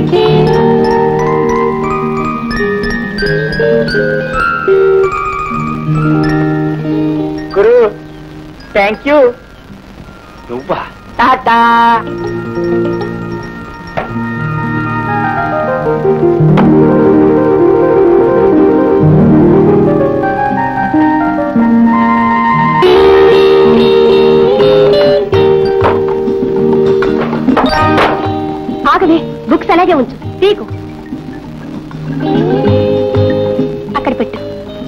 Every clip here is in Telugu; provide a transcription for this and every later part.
గురు థ్యాంక్ యూ నువ్వా టాటా ఆగవే బుక్స్ అలాగే ఉంచు తీకు అక్కడ పెట్టు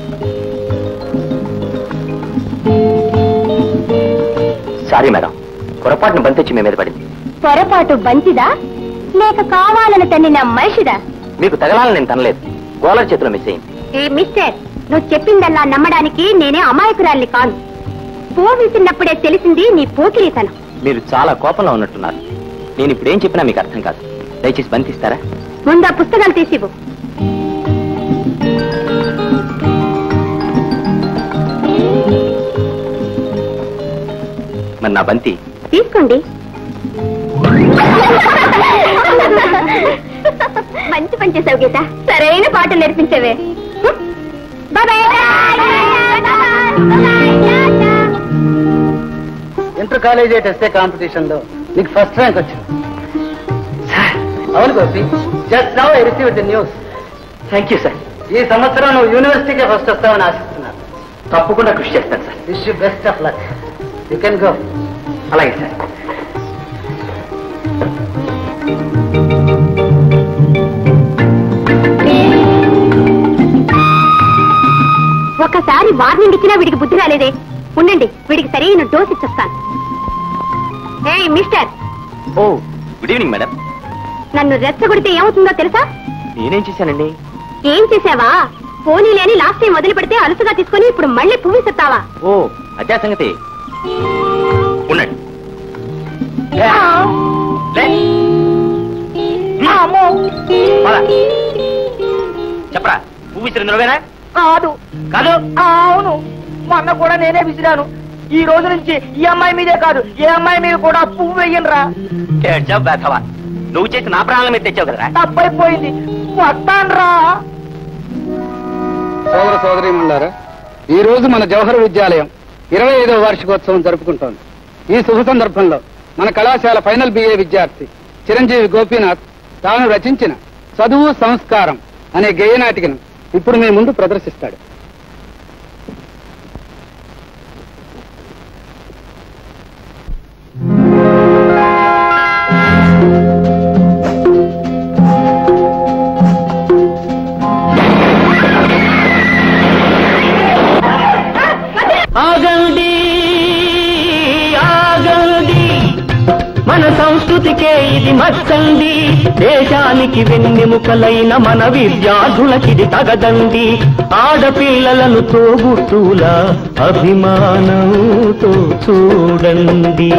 సారీ మేడం పొరపాటున బంతెచ్చి మీ మీద పడింది పొరపాటు బంతిదా లేక కావాలని తన్నిన మనిషిదా మీకు తగలాలని నేను తనలేదు గోలర్ చేతిలో మిస్ అయింది ఏ మిస్టర్ నువ్వు చెప్పిందల్లా నమ్మడానికి నేనే అమాయకురాల్ని కాను పువ్వు విసిరినప్పుడే తెలిసింది నీ పోకిరీతనం మీరు చాలా కోపంలో ఉన్నట్టున్నారు నేను ఇప్పుడు ఏం చెప్పినా మీకు అర్థం కాదు దయచేసి బంతిస్తారా ముందు ఆ పుస్తకాలు తీసివ్వు మరి నా బంతి తీసుకోండి మంచి పని చేసావు గీత సరైన పాటలు నేర్పించవే ఇంటర్ కాలేజీ ఎస్ఏ కాంపిటీషన్ లో నీకు ఫస్ట్ ర్యాంక్ వచ్చింది అవును Gopi just now I receive the news thank you sir ఈ సంవత్సరం నువ్వు యూనివర్సిటీకే ఫస్ట్ వస్తావని ఆశిస్తున్నాను తప్పకుండా కృషి చేస్తాను sir wish you best of luck you can go అలాగే సార్ ఒకసారి వార్నింగ్ ఇచ్చినా వీడికి బుద్ధి రాలేదే ఉండండి వీడికి సరైన డోస్ ఇచ్చొస్తాను ఏయ్ mister oh good evening madam నన్ను రెచ్చగొడితే ఏమవుతుందో తెలుసా నేనేం చేశానండి ఏం చేసావా పోనీ లేని లాస్ట్ టైం వదిలి పెడితే అలసుగా తీసుకొని ఇప్పుడు మళ్ళీ పువ్వు ఇస్తావా ఓ అదే సంగతి ఉండండి లే. పద. చెప్పరా పువ్వు ఇచ్చిన నువ్వేనా కాదు కాదు అవును మొన్న కూడా నేనే విసిరాను ఈ రోజు నుంచి ఈ అమ్మాయి మీదే కాదు ఏ అమ్మాయి మీద కూడా పువ్వు వెయ్యనురా ఏడ్చావు బేధవా. నువ్వు చేసి నా ప్రాణాల మీద తెచ్చావు కదరా తప్పైపోయింది వస్తాన్రా సోదర సోదరీమణులారా ఈ రోజు మన జవహర్ విద్యాలయం ఇరవై ఐదవ వార్షికోత్సవం జరుపుకుంటోంది ఈ శుభ సందర్భంలో మన కళాశాల ఫైనల్ బిఏ విద్యార్థి చిరంజీవి గోపీనాథ్ తాను రచించిన చదువు సంస్కారం అనే గేయనాటికను ఇప్పుడు మీ ముందు ప్రదర్శిస్తాడు ఆగండి ఆగండి మన సంస్కృతికే ఇది మచ్చండి దేశానికి వెన్నెముకలైన మన విద్యార్థులకిది తగదండి ఆడపిల్లలను తోబుట్టుల అభిమానంతో చూడండి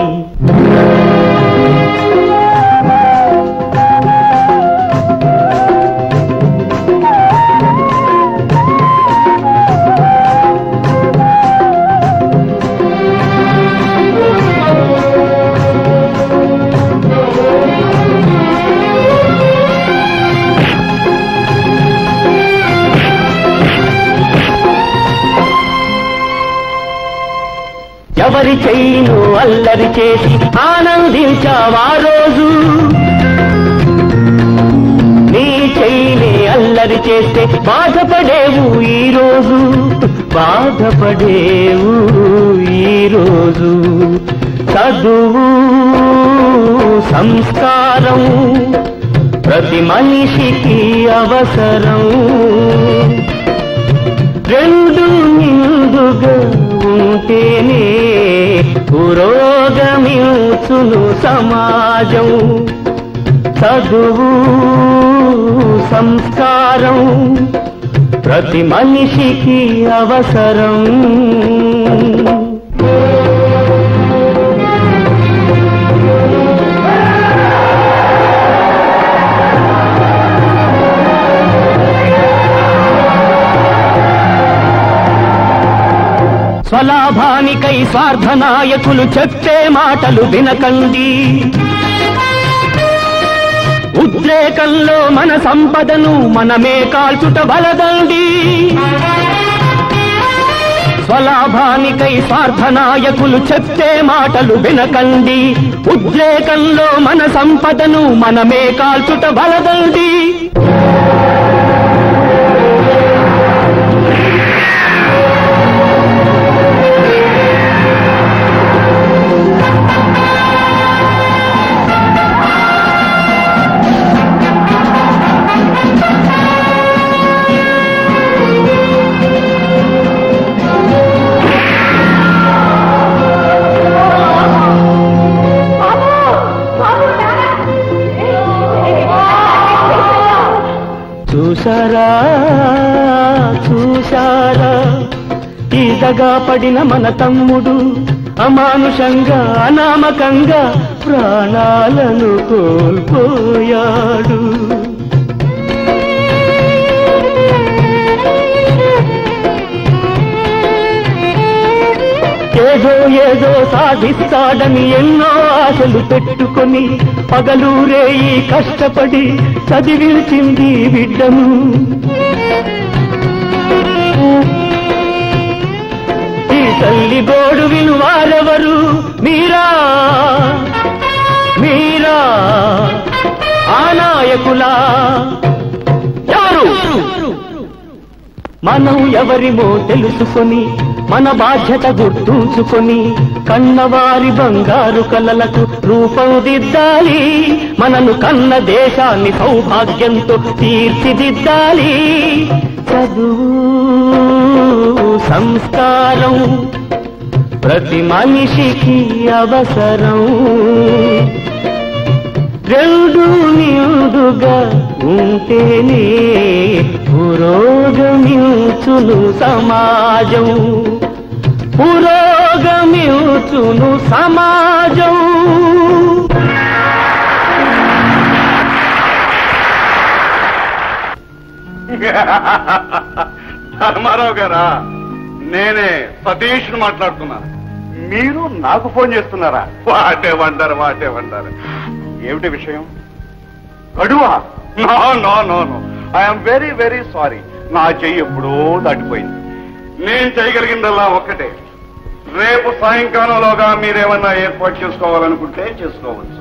ఎవరి చెయ్యిను అల్లరి చేసి ఆనందించావా రోజు నీ చెయ్యిని అల్లరి చేస్తే బాధపడేవు ఈ రోజు బాధపడేవు ఈ రోజు చదువు సంస్కారం ప్రతి మనిషికి అవసరం రెండు నిండుగా ఉంటేనే పురోగమించును సమాజం చదువు సంస్కారం ప్రతి మనిషికి అవసరం స్వలాభానికై స్వార్థ నాయకులు చెప్పే మాటలు వినకండి ఉద్రేకంలో మన సంపదను మనమే కాల్చుట వలదండి స్వలాభానికై స్వార్థ నాయకులు చెప్పే మాటలు వినకండి ఉద్రేకంలో మన సంపదను మనమే కాల్చుట వలదండి చూసారా చూసారా ఈదగా పడిన మన తమ్ముడు అమానుషంగా అనామకంగా ప్రాణాలను కోల్పోయాడు ఏదో ఏదో సాధిస్తాడని ఎన్నో ఆశలు పెట్టుకొని పగలూరే ఈ కష్టపడి చదివించింది బిడ్డను ఈ తల్లి గోడు విను వారెవరు మీరా మీరా ఆ నాయకులా ఎవరు మనం ఎవరిమో తెలుసుకొని మన బాధ్యత గుర్తుంచుకొని కన్నవారి బంగారు కలలకు రూపం దిద్దాలి మనను కన్న దేశాన్ని సౌభాగ్యంతో తీర్చిదిద్దాలి చదువు సంస్కారం ప్రతి మనిషికి అవసరం రెండు నిండుగా ఉంటేనే పురోగమించును సమాజం పురోగమించును సమాజం ధర్మారావు గారా నేనే సతీష్ మాట్లాడుతున్నాను మీరు నాకు ఫోన్ చేస్తున్నారా వాటే వండరు వాటే వండరు ఏమిటి విషయం గడువా no no no no I'm very very sorry నా చెయ్యి ఎప్పుడో దాటిపోయింది నేను చేయగలిగిందల్లా ఒక్కటే రేపు సాయంకాలంలోగా మీరేమన్నా ఏర్పాటు చేసుకోవాలనుకుంటే చేసుకోవచ్చు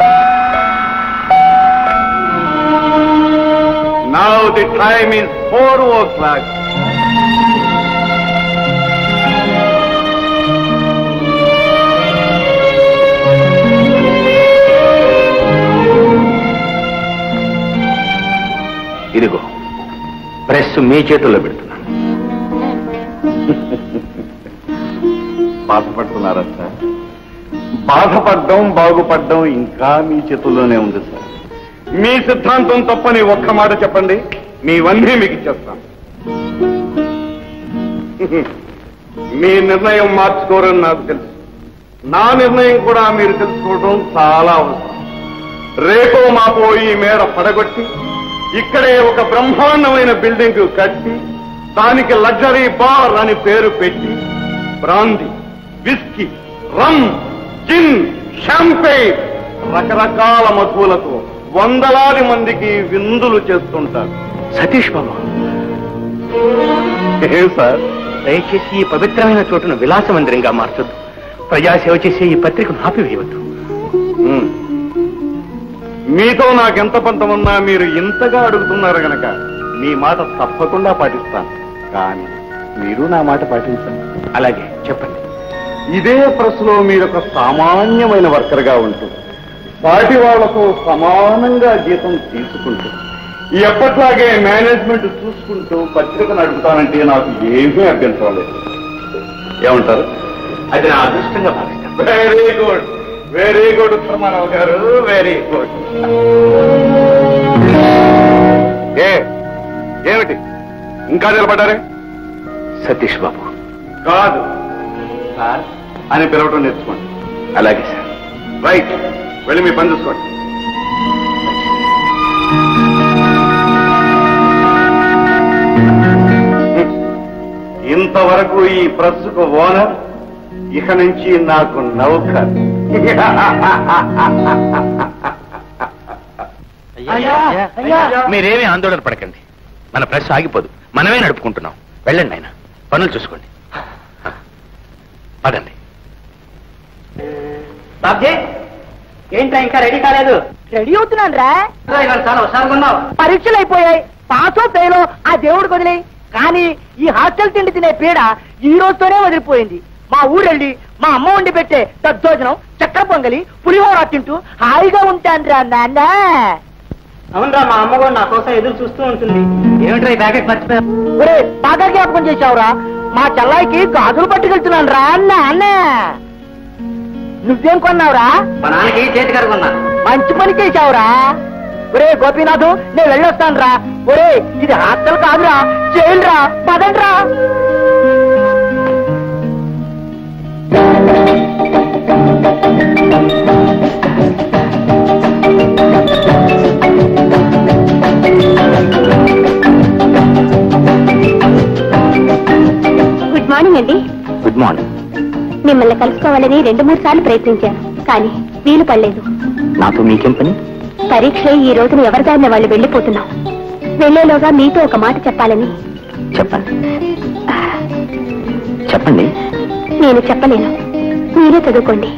now the time is four o'clock ఇదిగో ప్రెస్ మీ చేతుల్లో పెడుతున్నాను బాధపడుతున్నారా సార్ బాధపడ్డం బాగుపడ్డం ఇంకా మీ చేతుల్లోనే ఉంది సార్ మీ సిద్ధాంతం తప్పని ఒక్క మాట చెప్పండి మీవన్నీ మీకు ఇచ్చేస్తాను మీ నిర్ణయం మార్చుకోరని నాకు తెలుసు నా నిర్ణయం కూడా మీరు తెలుసుకోవడం చాలా అవసరం రేపో మాపో ఈ మేర పడగొట్టి ఇక్కడే ఒక బ్రహ్మాండమైన బిల్డింగ్ కట్టి దానికి లగ్జరీ బార్ అని పేరు పెట్టి brandy whisky rum gin champagne రకరకాల మధువులతో వందలాది మందికి విందులు చేస్తుంటారు సతీష్ బాబు ఏ సార్ దయచేసి ఈ పవిత్రమైన చోటును విలాస మందిరంగా మార్చొద్దు ప్రజాసేవ చేసే ఈ పత్రికను ఆపివేయవద్దు ఉమ్. మీతో నాకెంత పంతమున్నా మీరు ఇంతగా అడుగుతున్నారు గనక మీ మాట తప్పకుండా పాటిస్తాను కానీ మీరు నా మాట పాటించండి అలాగే చెప్పండి ఇదే ప్రెస్లో మీరు ఒక సామాన్యమైన వర్కర్ గా ఉంటూ పార్టీ వాళ్లతో సమానంగా జీతం తీసుకుంటూ ఎప్పట్లాగే మేనేజ్మెంట్ చూసుకుంటూ పత్రిక నడుపుతానంటే నాకు ఏమీ అభ్యంతరం లేదు ఏమంటారు అది నా అదృష్టంగా భావిస్తాను very good very good Uttamarao గారు వెరీ గుడ్ ఏ ఏమిటి ఇంకా నిలబడ్డారే సతీష్ బాబు కాదు సార్ అని పిలవటం నేర్చుకోండి అలాగే సార్ రైట్ వెళ్ళి మీ పని చూసుకోండి ఇంతవరకు ఈ ప్రస్సుకు ఓనర్ ఇక నుంచి నాకు నౌకర్ మీరేమీ ఆందోళన పడకండి మన ప్రెస్ ఆగిపోదు మనమే నడుపుకుంటున్నాం వెళ్ళండి ఆయన పనులు చూసుకోండి పదండి బాబ్జీ ఏంట్రా ఇంకా రెడీ కాలేదు రెడీ అవుతున్నాను రా చాలా హుషారుగా ఉన్నావు పరీక్షలు అయిపోయాయి పాసో ఫెయిలో ఆ దేవుడు వదిలే కానీ ఈ హాస్టల్ తిండి తినే పీడ ఈ రోజుతోనే వదిలిపోయింది మా ఊరెళ్ళి మా అమ్మ వండి పెట్టే దద్దోజనం చక్కెర పొంగలి పులిహోర తింటూ హాయిగా ఉంటాను రా నాన్న అవునరా మా అమ్మ కూడా నా కోసం ఎదురు చూస్తూ ఉంటుంది ఏమిట్రా ఈ ప్యాకెట్ మర్చిపోయా ఒరే బాగా జ్ఞాపకం చేశావురా మా చెల్లాయికి గాజులు పట్టుకెళ్తున్నాను రా నాన్న నువ్వేం కొన్నావురా మా నాన్నకి చేతి గారు కొన్నాను మంచి పని చేశావురా ఒరే గోపీనాథ్ నేను వెళ్ళొస్తాను రా ఒరే ఇది హాస్టల్ కాదురా జైలు రా పదండ్రా గుడ్ మార్నింగ్ అండి గుడ్ మార్నింగ్ మిమ్మల్ని కలుసుకోవాలని రెండు మూడు సార్లు ప్రయత్నించాను కానీ వీలు పడలేదు నాతో మీకేం పని పరీక్ష ఈ రోజున ఎవరిదారిన వాళ్ళు వెళ్ళిపోతున్నాం వెళ్లేలోగా మీతో ఒక మాట చెప్పాలని చెప్పండి చెప్పండి నేను చెప్పలేను మీరే చదువుకోండి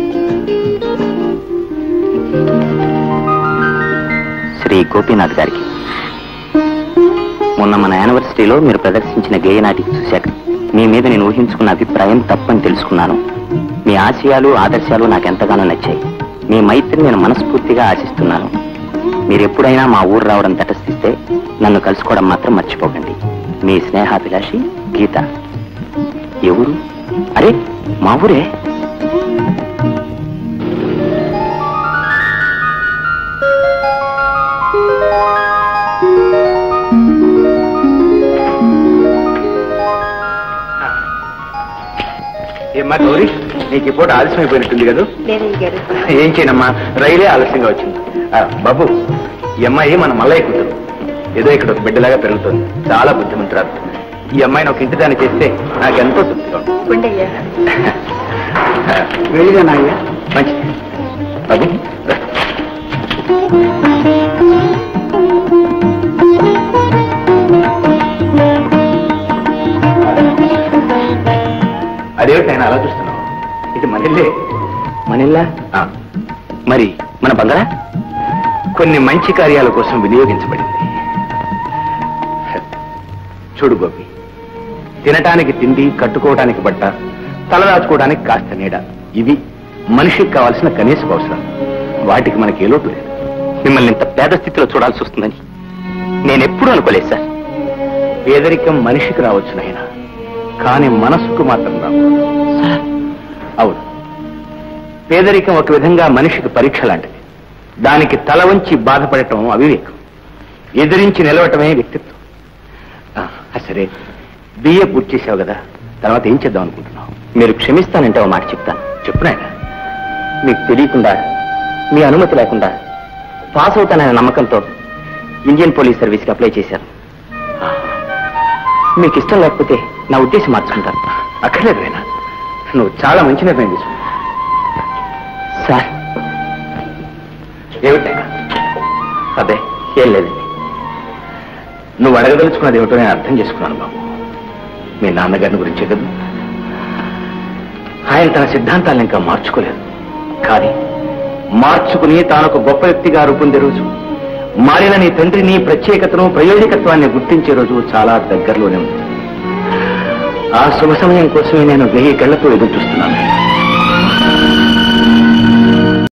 శ్రీ గోపీనాథ్ గారికి మొన్న మన యానివర్సరీలో మీరు ప్రదర్శించిన గేయ నాటికి చూశాక మీ మీద నేను ఊహించుకున్న అభిప్రాయం తప్పని తెలుసుకున్నాను మీ ఆశయాలు ఆదర్శాలు నాకు ఎంతగానో నచ్చాయి మీ మైత్రిని నేను మనస్ఫూర్తిగా ఆశిస్తున్నాను మీరు ఎప్పుడైనా మా ఊరు రావడం తటస్థిస్తే నన్ను కలుసుకోవడం మాత్రం మర్చిపోకండి మీ స్నేహాభిలాషి గీత ఎవరు అరే మా ఊరే ఏమ్మా గౌరీ నీకు ఇప్పుడు ఆలస్యం అయిపోయినట్టుంది కదా ఏం చేయనమ్మా రైలే ఆలస్యంగా వచ్చింది ఆ, బాబు ఈ అమ్మాయి మన మల్లయ్య కూతురు ఏదో ఇక్కడ ఒక బిడ్డలాగా పెరుగుతుంది చాలా బుద్ధిమంతురాలు ఈ అమ్మాయిని ఒక ఇంటి దాన్ని చేస్తే నాకెంతో తృప్తిగా ఉంది వెళ్ళిగా నాయ్య మంచిది బాబు రా. అదేమిటి ఆయన అలా చూస్తున్నావు ఇది మనిల్లే మనిల్లా ఆ. మరి మన బంగారా కొన్ని మంచి కార్యాల కోసం వినియోగించబడింది చూడు గోపి తినటానికి తిండి కట్టుకోవడానికి బట్ట తలదాచుకోవడానికి కాస్త నీడ ఇవి మనిషికి కావాల్సిన కనీస అవసరం వాటికి మనకి ఏ లోటు లేదు మిమ్మల్ని ఇంత పేద స్థితిలో చూడాల్సి వస్తుందని నేనెప్పుడూ అనుకోలేదు సార్ పేదరికం మనిషికి రావచ్చు నాయనా కానీ మనసుకు మాత్రం రావు అవును పేదరికం ఒక విధంగా మనిషికి పరీక్ష లాంటిది దానికి తల వంచి బాధపడటం అవివేకం ఎదిరించి నిలవటమే వ్యక్తిత్వం ఆ, ఆ సరే బిఏ పూర్తి చేసావు కదా తర్వాత ఏం చేద్దాం అనుకుంటున్నావు మీరు క్షమిస్తానంటే ఒక మాట చెప్తాను చెప్పు నాయన మీకు తెలియకుండా మీ అనుమతి లేకుండా పాస్ అవుతాననే నమ్మకంతో ఇండియన్ పోలీస్ సర్వీస్కి అప్లై చేశాను ఆ, మీకు ఇష్టం లేకపోతే నా ఉద్దేశం మార్చుకుంటాను అక్కర్లేదు వేనా నువ్వు చాలా మంచి నిర్ణయం తీసుకున్నావు సార్ ఏమిటైనా అదే ఏం లేదండి నువ్వు అడగదలుచుకున్నది ఏమిటో నేను అర్థం చేసుకున్నాను బాబు మీ నాన్నగారిని గురించే కదా ఆయన తన సిద్ధాంతాలను ఇంకా మార్చుకోలేదు కానీ మార్చుకుని తాను ఒక గొప్ప వ్యక్తిగా రూపొందే రోజు మారిన నీ తండ్రి నీ ప్రత్యేకతను ప్రయోజకత్వాన్ని గుర్తించే రోజు చాలా దగ్గరలోనే ఉంది ఆ శుభ సమయం కోసమే నేను వెయ్యి కళ్ళతో ఎదురు చూస్తున్నాను